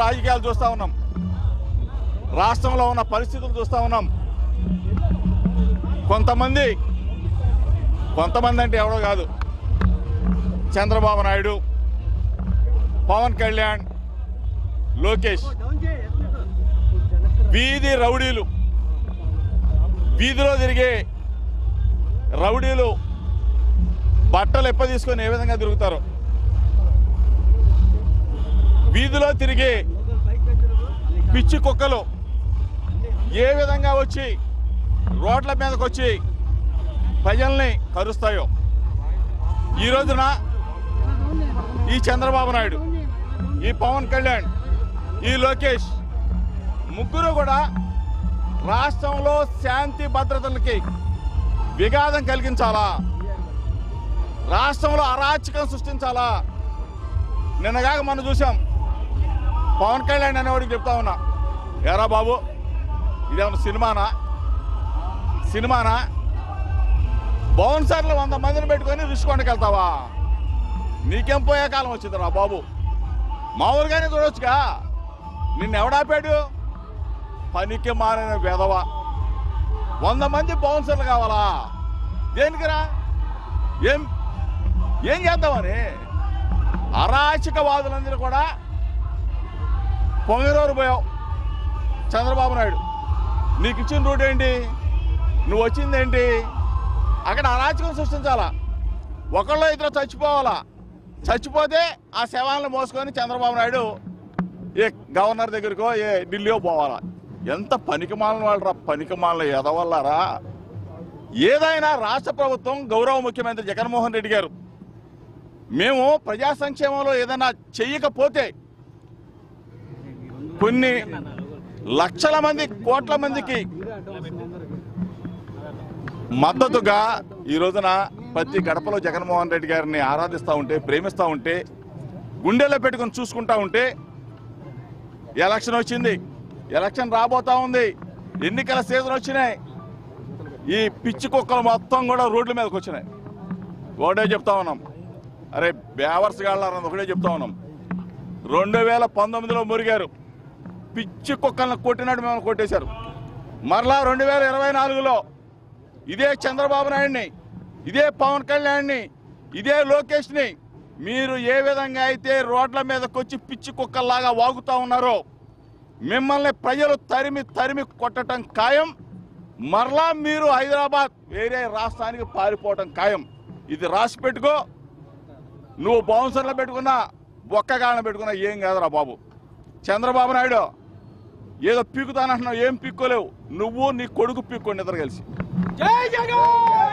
రాజకీయాలు చూస్తా ఉన్నాం రాష్ట్రంలో ఉన్న పరిస్థితులు చూస్తా ఉన్నాం కొంతమంది కొంతమంది అంటే ఎవడో కాదు చంద్రబాబు నాయుడు పవన్ కళ్యాణ్ లోకేష్ వీధి రౌడీలు వీధిలో తిరిగే రౌడీలు బట్టలు ఎప్ప తీసుకొని ఏ విధంగా తిరుగుతారు వీధిలో తిరిగే పిచ్చి కుక్కలు ఏ విధంగా వచ్చి రోడ్ల మీదకి వచ్చి ప్రజల్ని కరుస్తాయో ఈ రోజున ఈ చంద్రబాబు నాయుడు ఈ పవన్ కళ్యాణ్ ఈ లోకేష్ ముగ్గురు కూడా రాష్ట్రంలో శాంతి భద్రతలకి విఘాతం కలిగించాలా రాష్ట్రంలో అరాచకం సృష్టించాలా నిన్నగాక మనం చూసాం పవన్ కళ్యాణ్ అనేవాడికి చెప్తా ఉన్నా ఎరా బాబు ఇదేమన్నా సినిమానా సినిమానా బౌన్సర్లు వంద మందిని పెట్టుకొని రుషికొండకి వెళ్తావా నీకేం పోయే కాలం వచ్చిందిరా బాబు మామూలుగానే చూడొచ్చుగా నిన్ను ఎవడాపాడు పనికి మారిన వెధవ వంద మంది బౌన్సర్లు కావాలా దేనికిరా ఏం ఏం చేద్దామని అరాచకవాదులందరూ కూడా పొంగిరోరు పోయావు చంద్రబాబు నాయుడు నీకు ఇచ్చిన రూట్ ఏంటి నువ్వు వచ్చిందేంటి అక్కడ అరాచకం సృష్టించాలా ఒకళ్ళు ఇద్దరు చచ్చిపోవాలా చచ్చిపోతే ఆ శవాలను మోసుకొని చంద్రబాబు నాయుడు ఏ గవర్నర్ దగ్గరకో ఏ ఢిల్లీయో పోవాలా ఎంత పనికిమాలిన వాళ్ళరా పనికిమాలిన ఎదవల్లారా ఏదైనా రాష్ట్ర ప్రభుత్వం గౌరవ ముఖ్యమంత్రి జగన్మోహన్ రెడ్డి గారు మేము ప్రజా సంక్షేమంలో ఏదైనా చెయ్యకపోతే కొన్ని లక్షల మంది కోట్ల మందికి మద్దతుగా ఈ రోజున ప్రతి గడపలో జగన్మోహన్ రెడ్డి గారిని ఆరాధిస్తూ ఉంటే ప్రేమిస్తూ ఉంటే గుండెల్లో పెట్టుకొని చూసుకుంటా ఉంటే ఎలక్షన్ వచ్చింది ఎలక్షన్ రాబోతా ఉంది ఎన్నికల సీజన్ వచ్చినాయి ఈ పిచ్చి కుక్కలు మొత్తం కూడా రోడ్ల మీదకి వచ్చినాయి ఒకటే చెప్తా ఉన్నాం అరే బేవర్స్ గాళ్ళని ఒకటే చెప్తా ఉన్నాం రెండు వేల పంతొమ్మిదిలో మురిగారు పిచ్చి కుక్కలను కొట్టినట్టు మేము కొట్టేశారు మరలా రెండు వేల ఇరవై నాలుగులో ఇదే చంద్రబాబు నాయుడిని ఇదే పవన్ కళ్యాణ్ని ఇదే లోకేష్ని మీరు ఏ విధంగా అయితే రోడ్ల మీదకి వచ్చి పిచ్చి కుక్కల్లాగా వాగుతా ఉన్నారో మిమ్మల్ని ప్రజలు తరిమి తరిమి కొట్టడం ఖాయం మరలా మీరు హైదరాబాద్ వేరే రాష్ట్రానికి పారిపోవటం ఖాయం ఇది రాసి పెట్టుకో నువ్వు బౌన్సర్లో పెట్టుకున్నా బొక్కగాళ్ళని పెట్టుకున్నా ఏం కాదురా బాబు చంద్రబాబు నాయుడు ఏదో పీకుతానంటున్నావు ఏం పీక్కోలేవు నువ్వు నీ కొడుకు పీక్కోండి ఇద్దరు కలిసి జై జగన్